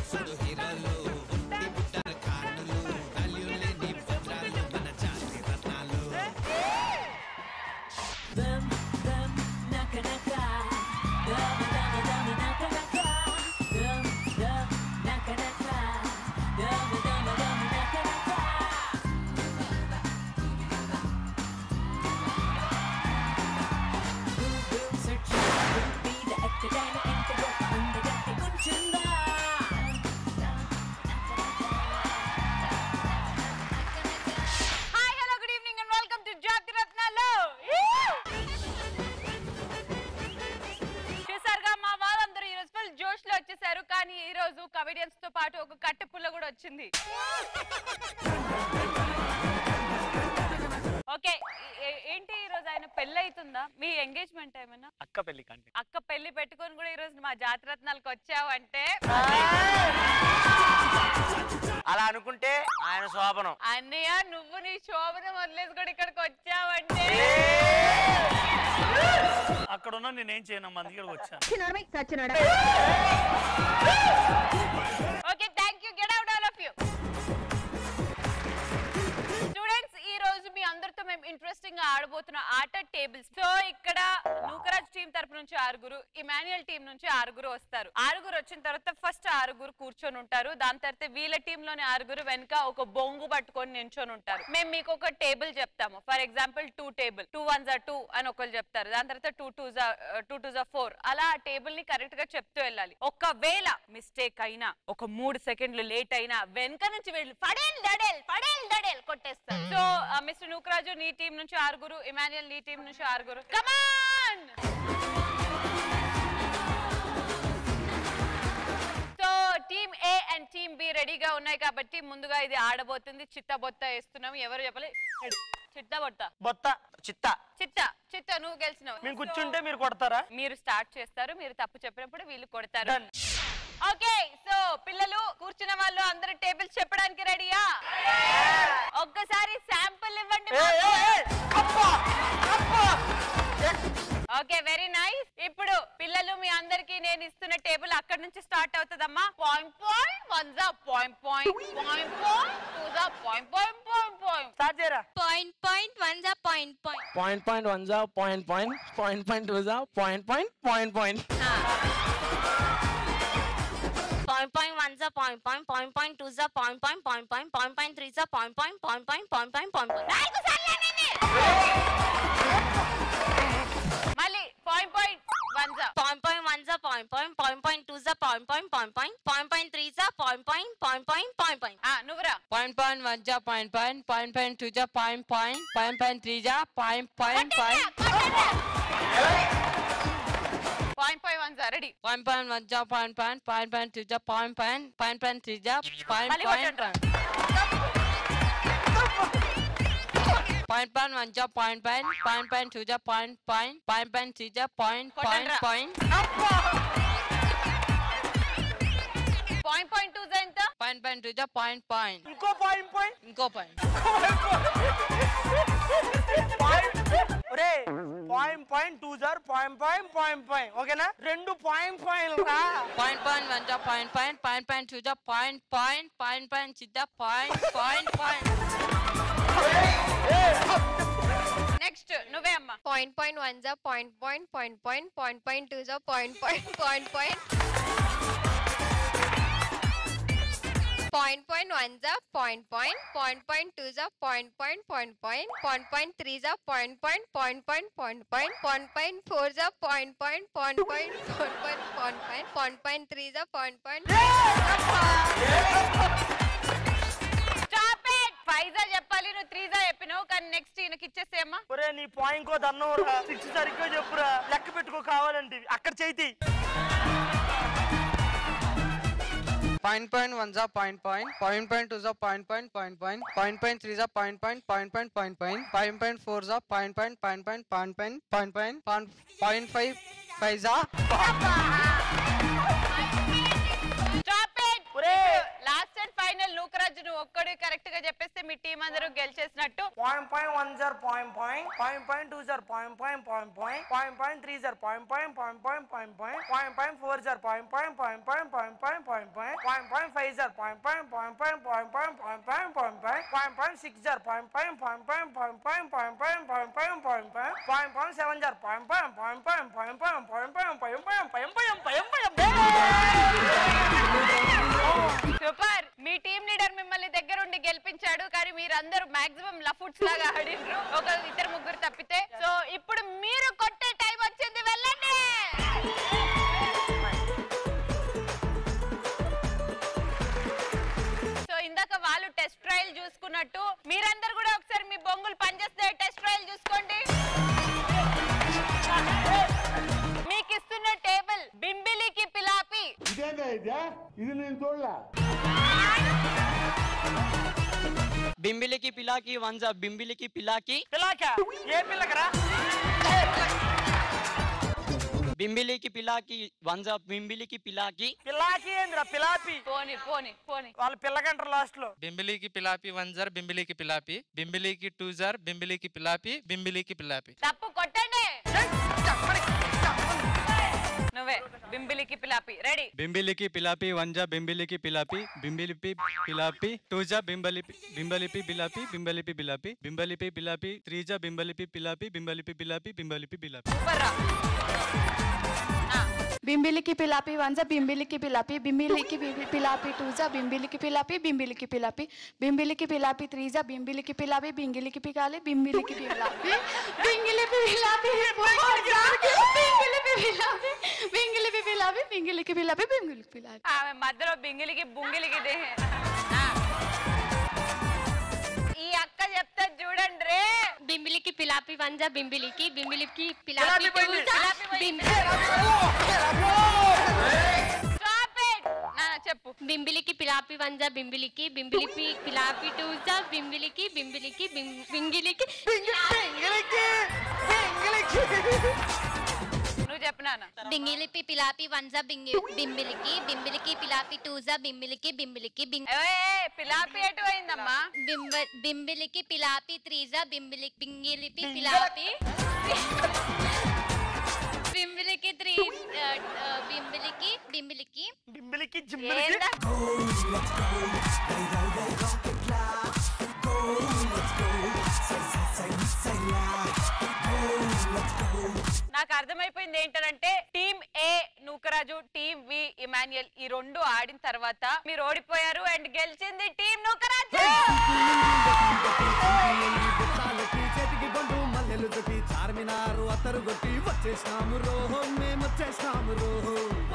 చూడు హీరోలు ఒట్టి బుట్టలు కార్డులు వాల్యూ లేని వజ్రాలు మన జాతి రత్నాలు Dum dum naka naka dum dum dum naka naka dum dum naka naka dum dum dum naka naka Google search be the ఎక్కడైనా ఎంత గొప్ప అందగత్తె ఉంటుందా hi hello good evening and welcome to Jathi Ratnalu చూసారుగా మా వాళ్ళందరూ ఈ రోజు ఫుల్ జోష్ లో వచ్చేసారు కానీ ఈ రోజు కమెడియన్స్ తో పాటు ఒక కట్టె పుల్ల కూడా వచ్చింది ఓకే ఏంటి ఈ రోజు ఆయన పెళ్లి అవుతుందా మీ ఎంగేజ్మెంట్ ఏమైనా అక్క పెళ్లి కంటే అక్క పెళ్లి పెట్టుకొని కూడా ఈ రోజు మా జాతి రత్నాలకు వచ్చావు అంటే అలా అనుకుంటే ఆయన శోభనం అన్నయ్య నువ్వు నీ శోభను వదిలేసి కూడా ఇక్కడికి వచ్చావంటే అక్కడ ఉన్న నేనేం చేయను అందుకే వచ్చాను okay thank you get out all of you students ఈ రోజు మీ అందరితో మేము ఇంట్రెస్టింగ్ గా ఆడబోతున్న ఆట టేబుల్స్ సో ఇక్కడ నూకరాజ్ టీం తరపు నుంచి ఆరుగురు ఇమాన్యుయల్ టీం నుంచి ఆరుగురు వస్తారు ఆరుగురు వచ్చిన తర్వాత ఫస్ట్ ఆరుగురు కూర్చొని ఉంటారు దాని తర్వాత వీళ్ళ టీం లోని ఆరుగురు వెనక ఒక బొంగు పట్టుకొని నించొని ఉంటారు మేము మీకు ఒక టేబుల్ చెప్తాము for example two table two one జా టూ అని ఒకళ్ళు చెప్తారు దాని తర్వాత టూ టూ జా టూ టూ జా ఫోర్ అలా ఆ టేబుల్ ని కరెక్ట్ గా చెప్తూ వెళ్ళాలి ఒకవేళ మిస్టేక్ అయినా ఒక మూడు సెకండ్లు లేట్ అయినా వెనక నుంచి వెళ్ళి ఫడేల్ దడేల్ ఫడేల్ దడేల్ కొట్టేస్తారు సో మిస్టర్ నూకరాజు నీ టీం నుంచి ఆరుగురు ఇమాన్యుయల్ నీ టీం నుంచి ఆరుగురు come on so team A and team B రెడీగా ఉన్నాయి కాబట్టి ముందుగా ఇది ఆడబోతుంది చిత్త బొత్త వేస్తున్నాం ఎవరు చెప్పాలి చిత్త బొత్త బొత్త చిత్త చిత్త చిత్త నువ్వు గెలిచినావు మేము కూర్చుంటే మీరు కొడతారా మీరు స్టార్ట్ చేస్తారు మీరు తప్పు చెప్పినప్పుడు వీళ్ళు కొడతారు Done. ఓకే సో పిల్లలు కూర్చున్న వాళ్ళు అందరు టేబుల్స్ చెప్పడానికి రెడీయా ఒక్కసారి శాంపుల్ ఇవ్వండి ఏ, ఏ, మాకు. ఏ, అబ్బా, అబ్బా. ఓకే వెరీ నైస్ ఇప్పుడు పిల్లలు మీ అందరికి నేను ఇస్తున్న టేబుల్ అక్కడ నుంచి స్టార్ట్ అవుతుందమ్మా పాయింట్ పాయింట్ వన్ జా point point point point two జా point point point point start చేయరా Point point one the point point. Point point one za point point point point two za point point point point. Point point one the point point point point two the point point point point point point three the point point point point point point point point. నాలుగు సార్లు అనండి. మళ్ళీ point point one జా Point point one the point point point point two the point point point point point point three the point point point point point point. ఆ, నువ్వురా Point point one ja point point point point two ja point point point point three ja point point point point point one జా ready point point one ja point point point point two ja point point point point three ja point మళ్ళీ point కొట్టండి. point point one ja point point point point two ja point point point point three ja point point కొట్టండిరా. point point point two జా ఎంత point point two ja point point ఇంకో point point ఇంకో point ఒరే point point two jar point point point point ఓకేనా రెండు point point రా point point one ja point point point point two ja point point point point three ja point point point next నువ్వే అమ్మా Point point one the point point point point point point two the point point point point. Point point one the point point point point two the point point point point point point three the point point point point point point point point four the point point point point point point point point point point three the point point. Stop it five జా చెప్పాలి నువ్వు three జా చెప్పినావు కానీ next ఈయనకి ఇచ్చేసేయమ్మా ఒరే నీ point కో దన్నం రా సిక్స్ సరిగ్గా చెప్పురా లెక్క పెట్టుకో కావాలంటే అక్కడ చేతి Point point one za point point, point point two za point point point point, point point three za point point point point point point, point point four za point point point point point point point point point point five five za stop it ఒరే last and final నువ్వు నూకరాజు నువ్వు ఒక్కడి correct గా చెప్పేస్తే మీ team అందరూ గెలిచేసినట్టు point point one jar point point point point two jar point point point point point point three jar point point point point point point point point four jar point point point point point point point point point point five jar point point point point point point point point point point point point six jar point point point point point point point point point point point point point point seven jar point point point point point point point point point point point point point super మీ team leader మిమ్మల్ని దగ్గరుండి గెలిపించాడు కానీ మీరందరూ maximum లఫుట్స్ లాగా ఆడిండ్రు ఒక ఇద్దరు ముగ్గురు తప్పితే సో ఇప్పుడు మీరు కొట్టే టైం వచ్చింది వెళ్ళండి సో ఇందాక వాళ్ళు టెస్ట్ ట్రయల్ చూసుకున్నట్టు మీరందరూ కూడా ఒకసారి మీ బొంగులు పనిచేస్తే టెస్ట్ ట్రయల్ చూసుకోండి మీకు ఇస్తున్న టేబుల్ బింబిలికి పిలాపి బింబిలికి పిలాకి వంజా బింబిలికి పిలాకి పిల్లాక ఏ పిల్లకరా బింబిలికి పిలాకి వంజా బింబిలికి పిలాకి పిల్లాకి ఏందిరా పిలాపి పోని పోని పోని వాళ్ళు పిల్లకంటారు లాస్ట్ లో బింబిలికి పిలాపి వన్ జార్ బింబిలికి పిలాపి బింబిలికి టూ జార్ బింబిలికి పిలాపి బింబిలికి పిలాపి తప్పు కొట్టండి నువ్వే బింబిలికి పిలాపి రెడీ బింబిలికి పిలాపి వన్ జా బింబిలికి పిలాపి బింబిలిపి పిలాపి టూ జా బింబలిపి బింబలిపి బిలాపి బింబలిపి బిలాపి బింబలిపి బిలాపి త్రీ జా బింబలిపి పిలాపి బింబలిపి బిలాపి బింబలిపి బిలాపి సూపర్ రా బింబిలికి పిలాపి వంజ బింబిలికి పిలాపి బింబిలికి బి- పిలాపి టూజా బింబిలికి పిలాపి బింబిలికి పిలాపి బింబిలికి పిలాపి త్రీజా బింబిలికి పిలాపి బింగిలికి పిగాలి బింబిలికి పిలాపి బింగిలిపి పిలాపి ఫోర్జా, బింగిలిపి పిలాపి బింగిలిపి పిలాపి బింగిలికి పిలాపి బింగిలికి పిలాపి ఆమె మధ్యలో బింగిలికి బుంగిలికి దే ఈ అక్క చెప్తా చూడండి రే బింబిలికి పిలాపి వంజ బింబిలికి బింబిలికి పిలాపి పిలాపి పోయింది. టూజా, పిలాపి పోయింది. Stop it. నాన్న చెప్పు బింబిలికి పిలాపి వంజ బింబిలికి బింబిలికి పిలాపి టూజా బింబిలికి బింబిలికి బిం- బింగిలికి నువ్వు చెప్పు నాన్న బింగిలిపి పిలాపి వంజ బింగి బింబిలికి బింబిలికి పిలాపి టూజా బింబిలికి బింబిలికి బింగ్ ఏ, ఏ, పిలాపి ఎటు పోయిందమ్మా బింబ బింబిలికి పిలాపి త్రీజా బింబిలికి బింగిలిపి పిలాపి బింబిలికి త్రీ ఆ, ఆ, బింబిలికి బింబిలికి బింబిలికి జింబిలికి ఏందా? నాకు అర్థమైపోయింది ఏంటంటే team A Nookaraju team B Emmanuel ఈ రెండు ఆడిన తర్వాత మీరు ఓడిపోయారు అండ్ గెలిచింది టీమ్ నూకరాజు బుట్టాలకి చేతికి బండు మల్లెలు చుట్టి చార్మినారు అత్తరు కొట్టి వచ్చేసినాము రోహో మేము వచ్చేసినాము రోహో